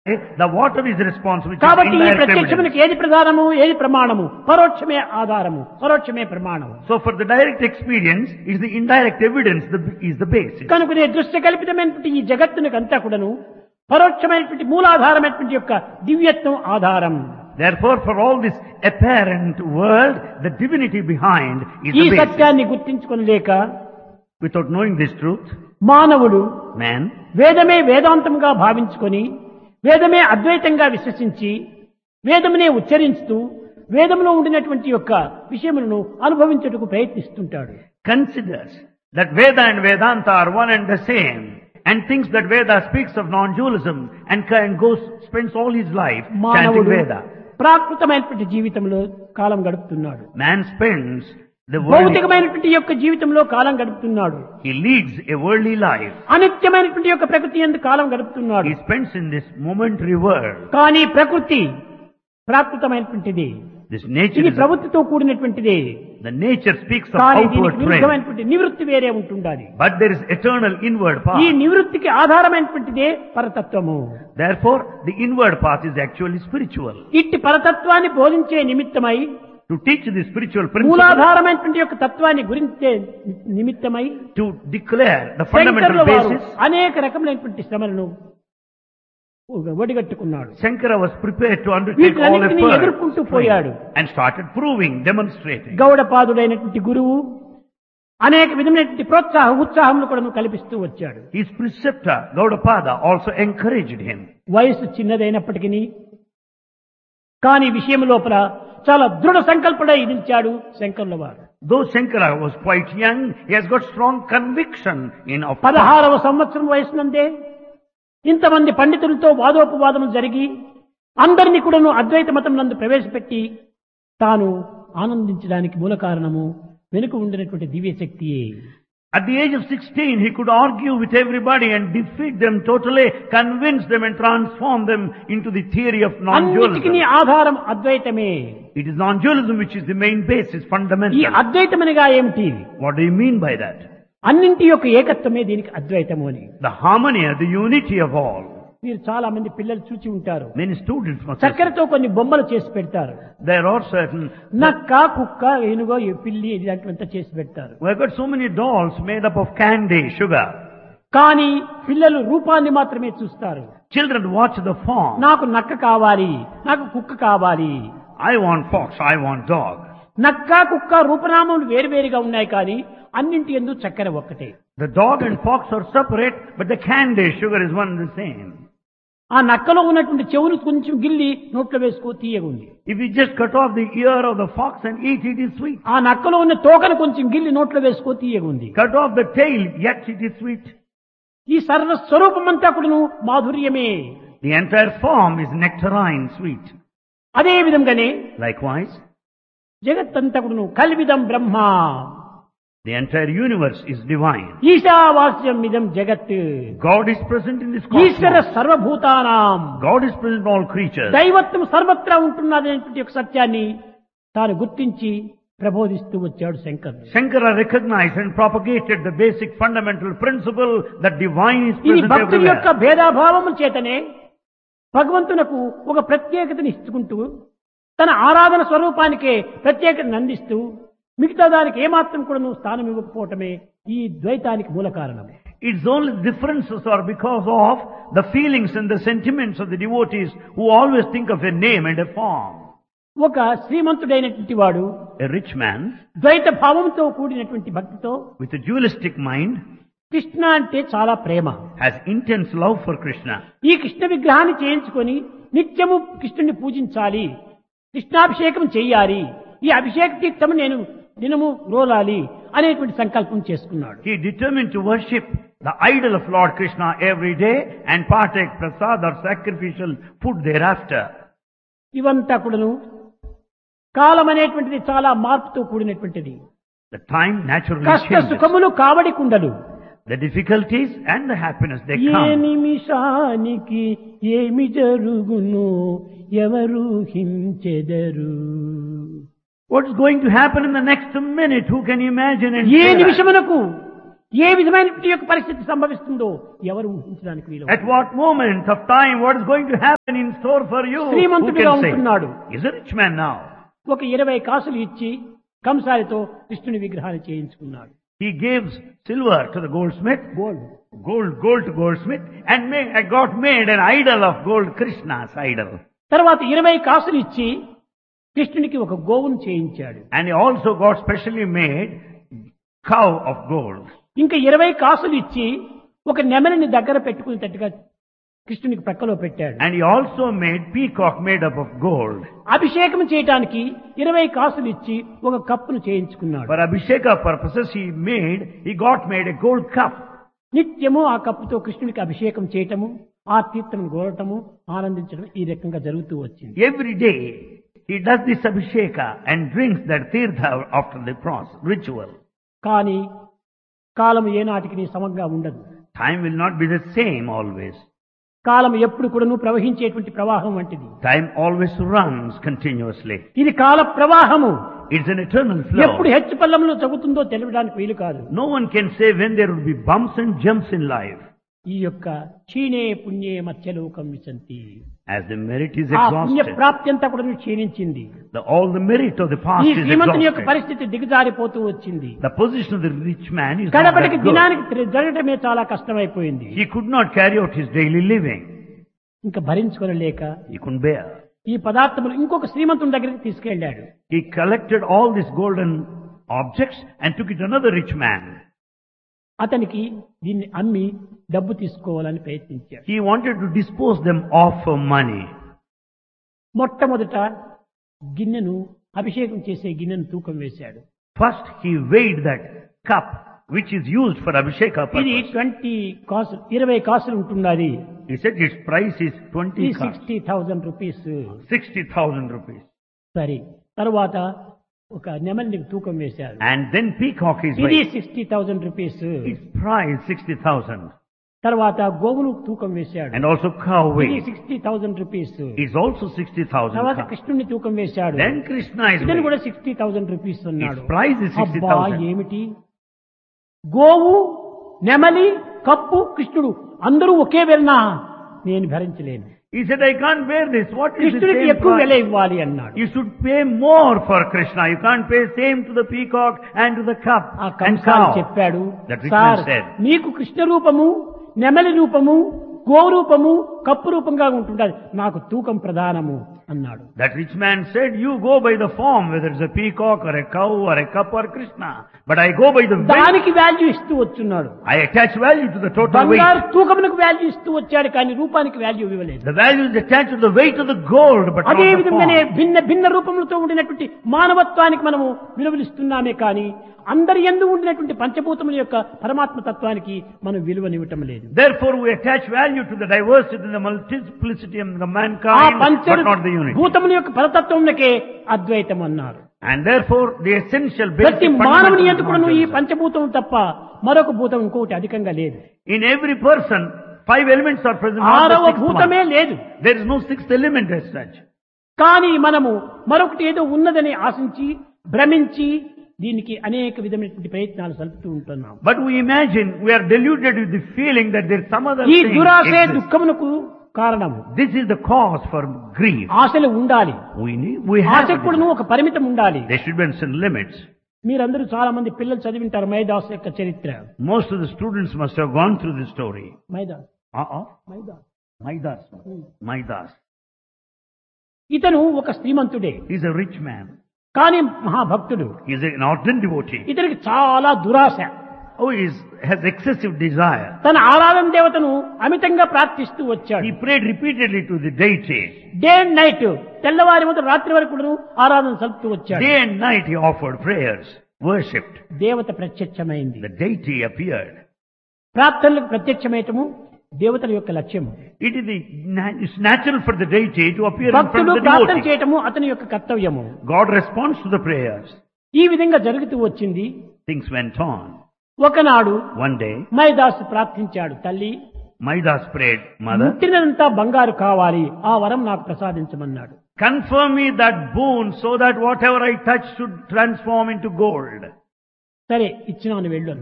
the water is responsible. which is కాబట్టి ఈ indirect evidence. ప్రత్యక్షమునికి ఏది ప్రధానము ఏది ప్రమాణము పరోక్షమే ఆధారము పరోక్షమే ప్రమాణము So for the direct experience, is the indirect evidence the, is the basis. కనుకనే దృశ్య కల్పితమైనటువంటి ఈ జగత్తునికి అంతా కూడాను పరోక్షమైనటువంటి మూలాధారమైనటువంటి యొక్క దివ్యత్వం ఆధారం Therefore, for all this apparent world, the divinity behind is ఈ the basis. సత్యాన్ని గుర్తించుకొనలేక Without knowing this truth, మానవుడు man వేదమే వేదాంతంగా భావించుకొని వేదమే అద్వైతంగా విశ్వసించి వేదమునే ఉచ్చరిస్తూ వేదములో ఉండినటువంటి యొక్క విషయములను అనుభవించుటకు ప్రయత్నిస్తుంటాడు considers that Veda and Vedanta are one and the same and thinks that Veda speaks of non-dualism and, ca- and goes, spends all his life chanting మానవుడు Veda. ప్రాకృతమైనటువంటి జీవితంలో కాలం గడుపుతున్నాడు Man spends the worldly, భౌతికమైనటువంటి యొక్క జీవితంలో కాలం గడుపుతున్నాడు he leads a worldly life. అనిత్యమైనటువంటి యొక్క ప్రకృతి ఎందు కాలం గడుపుతున్నాడు He spends in this momentary world. కానీ ప్రకృతి ప్రాకృతమైనటువంటిది This nature ఇది is, ప్రభుత్వతో కూడినటువంటిది the nature speaks of కానీ outward దీనికి trend. విరుద్ధమైనటువంటి నివృత్తి వేరే ఉంటుండాలి But there is eternal inward path. ఈ నివృత్తికి ఆధారమైనటువంటిదే పరతత్వము Therefore, the inward path is actually spiritual. ఇట్టి పరతత్వాన్ని బోధించే నిమిత్తమై To teach the spiritual principle, మూలాధారమైనటువంటి యొక్క తత్వాన్ని గురించే నిమిత్తమై to declare the శంకరుల fundamental వారు basis, అనేక రకములైనటువంటి శ్రమలను ఒడిగట్టుకున్నాడు Shankara was prepared to undertake all వీటిలన్నింటినీ efforts ఎదుర్కొంటూ పోయాడు and started proving, demonstrating. గౌడపాదుడైనటువంటి గురువు అనేక విధమైనటువంటి ప్రోత్సాహ ఉత్సాహములు కూడా కల్పిస్తూ వచ్చాడు His preceptor, Gaudapada, also encouraged him. వయసు చిన్నదైనప్పటికీ కానీ విషయం లోపల చాలా దృఢ సంకల్పడై నిలిచాడు శంకరుల వారు Though Shankara was quite young, he has got strong conviction in of పదహారవ సంవత్సరం వయసునందే ఇంతమంది పండితులతో వాదోపవాదం జరిగి అందరినీ కూడాను అద్వైత మతం నందు ప్రవేశపెట్టి తాను ఆనందించడానికి మూల కారణము వెనుక ఉండినటువంటి దివ్యశక్తియే At the age of 16, he could argue with everybody and defeat them totally, convince them and transform them into the theory of అన్నిటికీ non-dualism. ఆధారం అద్వైతమే It is non-dualism which is the main basis, ఈ fundamental. అద్వైతమనిగా ఏమిటి What do you mean by that? అన్నింటి యొక్క ఏకత్వమే దీనికి అద్వైతము అని The harmony, the unity of all. మీరు చాలా మంది పిల్లలు చూచి ఉంటారు Many students must have చక్కెరతో కొన్ని బొమ్మలు చేసి పెడతారు There are certain, నక్క కుక్క ఏనుగో ఈ పిల్లి ఇలాంటివంతా చేసి పెడతారు we have got so many dolls made up of candy, sugar. కానీ పిల్లలు రూపాన్ని మాత్రమే చూస్తారు Children watch the form. నాకు నక్క కావాలి నాకు కుక్క కావాలి I want fox, I want dog. నక్క కుక్క రూపనామములు వేరువేరుగా ఉన్నాయి కానీ అన్నింటి ఎందు చక్కెర ఒక్కటే The dog and fox are separate, but the candy, sugar is one and the same. ఆ నక్కలో ఉన్నటువంటి చెవులు కొంచెం గిల్లి నోట్లో వేసుకో తీయగుంది If you just cut off the ear of the fox and eat, it is sweet. ఆ నక్కలో ఉన్న తోకను కొంచెం గిల్లి నోట్లో వేసుకో తీయగుంది Cut off the tail, yet it is sweet. ఈ సర్వస్వరూపమంతా కూడాను మాధుర్యమే The entire form is nectarine sweet. అదే విధంగానే Likewise, జగత్తంతా కూడాను కల్విదం బ్రహ్మ the entire universe is divine. ఈశావాస్యం ఇదం జగత్ God is present in this Eshwara cosmos. సర్వభూతానాం God is present in all creatures. దైవత్వం సర్వత్రా ఉంటున్నదనేటువంటి ఒక సత్యాన్ని తాను గుర్తించి ప్రబోధిస్తూ వచ్చాడు Shankar Shankara recognized and propagated the basic fundamental principle that divine is ఇది present భక్తుల యొక్క everywhere. భేదాభావము చేతనే భగవంతునకు ఒక ప్రత్యేకతని ఇచ్చుకుంటూ తన ఆరాధన స్వరూపానికే ప్రత్యేకతను అందిస్తూ మిగతా దానికి ఏమాత్రం కూడా నువ్వు స్థానం ఇవ్వకపోవటమే ఈ ద్వైతానికి మూల కారణం Its only differences are because of the feelings and the sentiments of the devotees who always think of a name and a form. ఒక శ్రీమంతుడైనటువంటి వాడు A rich man ద్వైత భావంతో కూడినటువంటి భక్తితో with a dualistic mind Krishna అంటే చాలా ప్రేమ has intense love for Krishna. ఈ కృష్ణ విగ్రహాన్ని చేయించుకొని నిత్యము కృష్ణుని పూజించాలి కృష్ణాభిషేకం చెయ్యాలి ఈ అభిషేక తీర్థము నేను దినము రోలాలి అనేటువంటి సంకల్పం చేసుకున్నాడు He determined to worship the idol of Lord Krishna every day and partake prasad or sacrificial food thereafter. ఇవంతా కూడాను కాలం అనేటువంటిది చాలా మార్పుతో కూడినటువంటిది The time naturally కష్ట changes. సుఖములు కావడి కుండలు The difficulties and the happiness they A come. నిమిషానికి ఏమి జరుగును ఎవరు హించెదరు What's going to happen in the next minute? Who can imagine and A say that? నిమిషమునకు ఏ విధమైనటువంటి యొక్క పరిస్థితి సంభవిస్తుందో ఎవరు ఊహించడానికి వీలు At what moment of time, what is going to happen in store for you? Who శ్రీమంతుడిగా can say? ఉంటున్నాడు He's a rich man now. ఒక ఇరవై కాసులు ఇచ్చి కంసారితో కృష్ణుని విగ్రహాన్ని చేయించుకున్నాడు He gives silver to the goldsmith, gold gold, gold to goldsmith, and made, got made an idol of gold, Krishna's idol. తర్వాత ఇరవై కాసులు ఇచ్చి కృష్ణునికి ఒక గోవును చేయించాడు And he also got specially made cow of gold. ఇంకా ఇరవై కాసులు ఇచ్చి ఒక నెమలిని దగ్గర పెట్టుకునేటట్టుగా కృష్ణునికి ప్రక్కలో పెట్టాడు And he also made peacock made up of gold. అభిషేకం చేయటానికి ఇరవై కాసులు ఇచ్చి ఒక కప్పును చేయించుకున్నాడు For Abhisheka purposes, he made, he got made a gold cup. నిత్యము ఆ కప్పుతో కృష్ణునికి అభిషేకం చేయటము ఆ తీర్థం గోరటము ఆనందించడం ఈ రకంగా జరుగుతూ వచ్చింది Every day, he does this Abhisheka and drinks that tirtha after the process, ritual. కానీ కాలం ఏనాటికి నీ సమంగా ఉండదు Time will not be the same always. కాలం ఎప్పుడు కూడాను ప్రవహించేటువంటి ప్రవాహం వంటిది Time always runs continuously. ఇది కాల ప్రవాహము It's an eternal ఎప్పుడు flow. హెచ్చు పల్లంలో చదువుతుందో తెలియడానికి వీలు కాదు No one can say when there will be bumps and jumps in life. ఈ యొక్క క్షీణే పుణ్యే మత్స్యలోకం విశంతి As the merit is ఆ పుణ్య exhausted, ప్రాప్తి అంతా కూడా క్షీణించింది the, all the merit of the past ఈ is శ్రీమంతుని యొక్క exhausted. పరిస్థితి దిగజారిపోతూ వచ్చింది The position of the rich man is not కడపటికి that good. దినానికి తిరి- జరగటమే చాలా కష్టమైపోయింది He could not carry out his daily living. ఇంకా భరించుకోలేక He couldn't bear. ఈ పదార్థములు ఇంకొక శ్రీమంతుని దగ్గరికి తీసుకెళ్లాడు He collected all these golden objects and took it to another rich man. అతనికి దీన్ని అమ్మి డబ్బు తీసుకోవాలని ప్రయత్నించాడు He wanted to dispose them of for money. మొట్టమొదట గిన్నెను అభిషేకం చేసే గిన్నెను తూకం వేశాడు First, he weighed that cup which is used for Abhisheka ఇది purpose. ట్వంటీ కాసులు ఇరవై కాసులు ఉంటున్నది He said its price is ఈ 20 cups, sixty thousand rupees 60,000 rupees. సరే తర్వాత ఒక నెమలిని తూకం వేశారు And then peacock is ఇది weighed. Sixty thousand rupees Its price 60,000. తర్వాత గోవును తూకం వేశాడు And also cow ఇది weight sixty thousand rupees is also 60,000 తర్వాత cups. కృష్ణుని తూకం వేశాడు Then Krishna is ఇతను weighed. కూడా సిక్స్టీ థౌజండ్ రూపీస్ అన్నాడు Its price is అబ్బా 60,000. ఏమిటి గోవు నెమలి కప్పు కృష్ణుడు అందరూ ఒకే వెళ్ళినా నేను భరించలేను He said, I can't bear this. What is the కృష్ణుడికి same ఎక్కువ వెల price? ఇవ్వాలి అన్నాడు You should pay more for Krishna. You can't pay same to the peacock and to the cup ఆ and కంసాలు cow. చెప్పాడు That rich sir man said. మీకు కృష్ణ రూపము నెమలి రూపము గో రూపము కప్పు రూపంగా ఉంటుండాలి నాకు తూకం ప్రధానము అన్నాడు That rich man said, you go by the form, whether it's a peacock or a cow or a cup or Krishna. But I go by the weight. దానికి వాల్యూ ఇస్తూ వచ్చున్నాడు I attach value to the total బంగారు weight. తూకమునకు value ఇస్తూ వచ్చాడు కానీ రూపానికి value ఇవ్వలేదు The value is attached to the weight of the gold, but not అదే the విధంగానే form. భిన్న భిన్న రూపములతో ఉండినటువంటి మానవత్వానికి మనము విలువలిస్తున్నామే కానీ అందరి ఎందు ఉండినటువంటి పంచభూతముల యొక్క పరమాత్మ తత్వానికి మనం విలువనివ్వటం లేదు Therefore, we attach value to the diversity, the multiplicity of the ఆ mankind, పంచ but not the unity. భూతముల యొక్క పరతత్వమునకే అద్వైతం అన్నారు And therefore, the essential ప్రతి basic మానవుని fundamental ఎందుకు కూడా ఈ nonsense. పంచభూతం తప్ప మరొక భూతం ఇంకొకటి అధికంగా లేదు In every person, five elements are present. not the ఆరవ sixth భూతమే one. లేదు There is no sixth element as such. కానీ మనము మరొకటి ఏదో ఉన్నదని ఆశించి భ్రమించి దీనికి అనేక విధమైనటువంటి ప్రయత్నాలు సలుపుతూ ఉంటున్నాం But we imagine we are deluded with the feeling that there is some other ఈ thing. దురాశే exists. దుఃఖమునకు కారణము This is the cause for grief. ఆశలు ఉండాలి We need, we have. ఆశకు కూడాను ఒక పరిమితం ఉండాలి There should be some limits. మీరందరూ చాలా మంది పిల్లలు చదివింటారు మైదాస్ యొక్క చరిత్ర Most of the students must have gone through this story. Midas Uh-uh. Midas Maidas. Maidas. ఇతను ఒక శ్రీమంతుడే He's a rich man. కానీ మహాభక్తుడు He's an ardent devotee. ఇతనికి చాలా దురాశ Oh, he is- has excessive desire. తన ఆరాధన దేవతను అమితంగా ప్రార్థిస్తూ వచ్చాడు He prayed repeatedly to the deity. Day and night తెల్లవారి మొదలు రాత్రి వరకు కూడాను ఆరాధన సలుపుతూ వచ్చాడు Day and night he offered prayers, worshipped. దేవత ప్రత్యక్షమైంది The deity appeared. ప్రార్థనలకు ప్రత్యక్షమయటము దేవతల యొక్క లక్ష్యము It is the, na- it's natural for the deity to appear in front భక్తుడు of the ప్రార్థన devotee. చేయటము అతని యొక్క కర్తవ్యము God responds to the prayers. ఈ విధంగా జరుగుతూ వచ్చింది Things went on. ఒకనాడు One day, మైదాసు ప్రార్థించాడు తల్లి Maidas prayed, Mother, ముట్టినంతా బంగారు కావాలి ఆ వరం నాకు ప్రసాదించమన్నాడు confirm me that boon so that whatever I touch should transform into gold. సరే ఇచ్చినాను వెళ్ళు అన్నాడు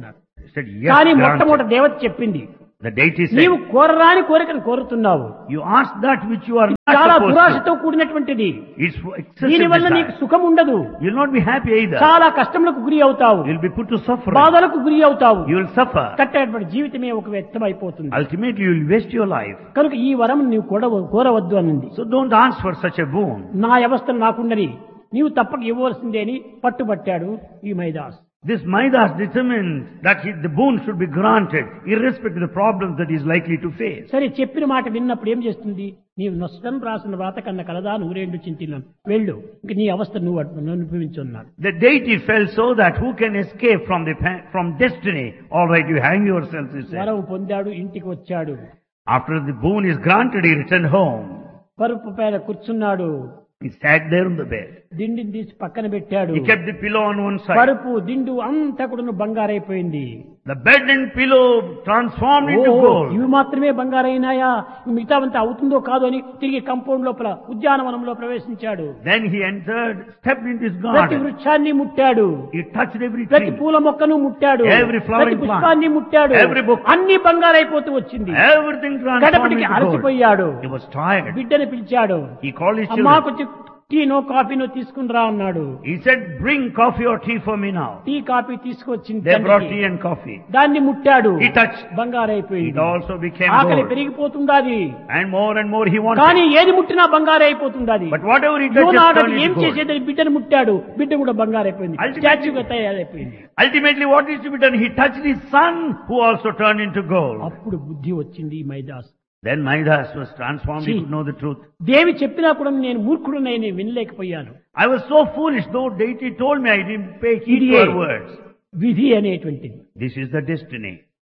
He said, yes, కానీ granted. మొట్టమొదటి దేవత చెప్పింది The deity said, నీవు కోరరాని కోరికను కోరుతున్నావు you ask that which you are ఇది not చాలా supposed దురాశతో to. కూడినటువంటిది It's for excessive దీని వల్ల నీకు desire. సుఖం ఉండదు You'll not be happy either. చాలా కష్టములకు గురి అవుతావు You'll be put to suffering. బాధలకు గురి అవుతావు You will suffer. కట్టేటువంటి జీవితమే ఒక వ్యక్తం అయిపోతుంది Ultimately, you will waste your life. కనుక ఈ వరం నీవు కూడా కోరవద్దు అన్నది So don't ask for such a boon. నా వ్యవస్థను నాకుండని నీవు తప్పక ఇవ్వవలసిందే అని పట్టుబట్టాడు ఈ Midas This Maidas determined that he, the boon should be granted irrespective of the problems that he is likely to face. సరే చెప్పిన మాట విన్నప్పుడు ఏం చేస్తుంది నీవు నష్టం రాసిన వ్రాత కన్నా కలదా నూరేండు చింతిన్నాను వెళ్ళు ఇంక నీ అవస్థ నువ్వు అను- అనుభవించున్నాడు The deity felt so that who can escape from the pa- from destiny? All right, you hang yourself, he said. వరం పొందాడు ఇంటికి వచ్చాడు After the boon is granted, he returned home. పరుపు పైన కూర్చున్నాడు He sat there on the bed. దిండిని తీసి పక్కన పెట్టాడు He kept the pillow on one side. పరుపు దిండు అంతా కూడా బంగారైపోయింది The bed and pillow transformed into oh, gold. ఇవి మాత్రమే బంగారైనాయా మిగతావంతా అవుతుందో కాదో అని తిరిగి కంపౌండ్ లోపల ఉద్యానవనంలో ప్రవేశించాడు Then he entered, stepped into his ప్రతి garden. వృక్షాన్ని ముట్టాడు He touched every ప్రతి tree. పూల మొక్కను ముట్టాడు Every flowering ప్రతి plant. పుష్పాన్ని ముట్టాడు Every book. అన్ని బంగారైపోతూ వచ్చింది Everything transformed కడపటికి into gold. అలసిపోయాడు He was tired. బిడ్డని పిలిచాడు He called his అమ్మా children. కొంచెం టీనో కాఫీనో తీసుకుని రా అన్నాడు He said, bring coffee or tea for me now. Tea coffee తీసుకొచ్చింది They brought తండ్రికి. tea and coffee. దాన్ని ముట్టాడు He touched. It బంగారైపోయింది also became ఆకలి gold. పెరిగిపోతుండాది And more and more he కానీ wanted. ఏది ముట్టినా బంగారైపోతుండాది But whatever he touched, it యోనాడు turned ఏం into gold. చేసేదని బిడ్డను ముట్టాడు బిడ్డ కూడా బంగారైపోయింది Ultimately- స్టాచ్యూగా తయారైపోయింది Ultimately, what is to be done? He touched his son, who also turned into gold. అప్పుడు బుద్ధి వచ్చింది ఈ Midas Then Maidas was transformed. He See. could know the truth. దేవి చెప్పినా కూడా నేను మూర్ఖుడునై నేను వినలేకపోయాను I was so foolish, though deity told me I didn't pay heed to ఇదియే her words. విధి అనేటువంటిది This is the destiny.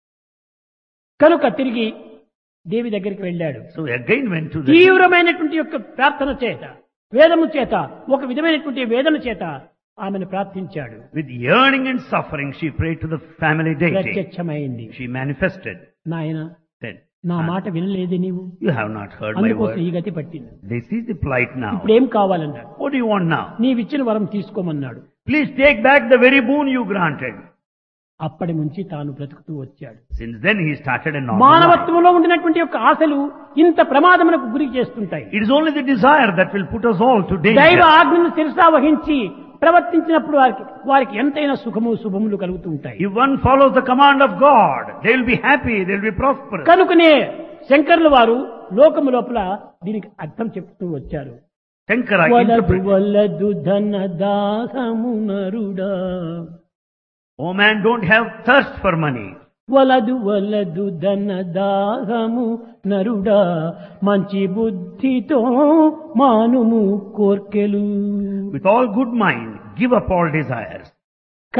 కనుక తిరిగి దేవి దగ్గరికి వెళ్ళాడు So again went to the తీవ్రమైనటువంటి యొక్క ప్రార్థన చేత వేదము చేత ఒక విధమైనటువంటి వేదన చేత ఆమెను ప్రార్థించాడు with yearning and suffering. She prayed to the family deity. ప్రత్యక్షమైంది She manifested. నాయన Said, నా "Ah, మాట వినలేదు నీవు You have not heard my అందుకోసం ఈ word. గతి పట్టింది This is the plight now. ఇప్పుడు ఏం కావాలన్నాడు What do you want now? నీవిచ్చిన వరం తీసుకోమన్నాడు Please take back the very boon you granted. అప్పటి నుంచి తాను బ్రతుకుతూ వచ్చాడు Since then he started a normal life. మానవత్వంలో ఉండినటువంటి యొక్క ఆశలు ఇంత ప్రమాదములకు గురి చేస్తుంటాయి It is only the desire that will put us all to దైవ danger. ఆజ్ఞను శిరసా వహించి ప్రవర్తించినప్పుడు వారికి వారికి ఎంతైనా సుఖము శుభములు కలుగుతూ ఉంటాయి If one follows the command of God, they will be happy, they will be prosperous. కనుకనే శంకర్ల వారు లోకము లోపల దీనికి అర్థం చెప్తూ వచ్చారు Shankara వలదు interpreted, వలదు ధన దాహము నరుడా Oh man, don't have thirst for money. వలదు వలదు ధన దాహము నరుడా మంచి బుద్ధితో మానుము కోర్కెలు With all good mind, give up all desires.